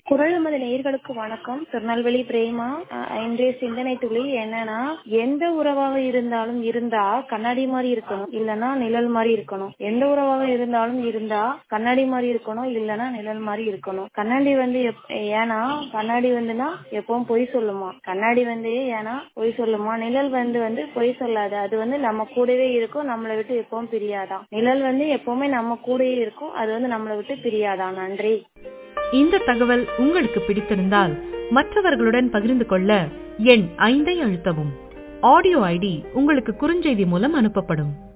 குரல் நமது நேயர்களுக்கு வணக்கம் திருநெல்வேலி பிரேமா அஹ் இன்றைய சிந்தனை துளி என்னன்னா எந்த உறவாக இருந்தாலும் இருந்தா கண்ணாடி மாதிரி இருக்கணும் இல்லனா நிழல் மாதிரி இருக்கணும் எந்த உறவாக இருந்தாலும் இருந்தா கண்ணாடி மாதிரி இருக்கணும் இல்லனா நிழல் மாதிரி இருக்கணும் கண்ணாடி வந்து எப்- ஏன்னா கண்ணாடி வந்துன்னா எப்பவும் பொய் சொல்லுமா கண்ணாடி வந்து ஏன்னா பொய் சொல்லுமா நிழல் வந்து வந்து பொய் சொல்லாது அது வந்து நம்ம கூடவே இருக்கும் நம்மளை விட்டு எப்பவும் பிரியாதான் நிழல் வந்து எப்பவுமே நம்ம கூடவே இருக்கும் அது வந்து நம்மளை விட்டு பிரியாதான் நன்றி இந்த தகவல் உங்களுக்கு பிடித்திருந்தால் மற்றவர்களுடன் பகிர்ந்து கொள்ள எண் ஐந்தை அழுத்தவும் ஆடியோ ஐடி உங்களுக்கு குறுஞ்செய்தி மூலம் அனுப்பப்படும்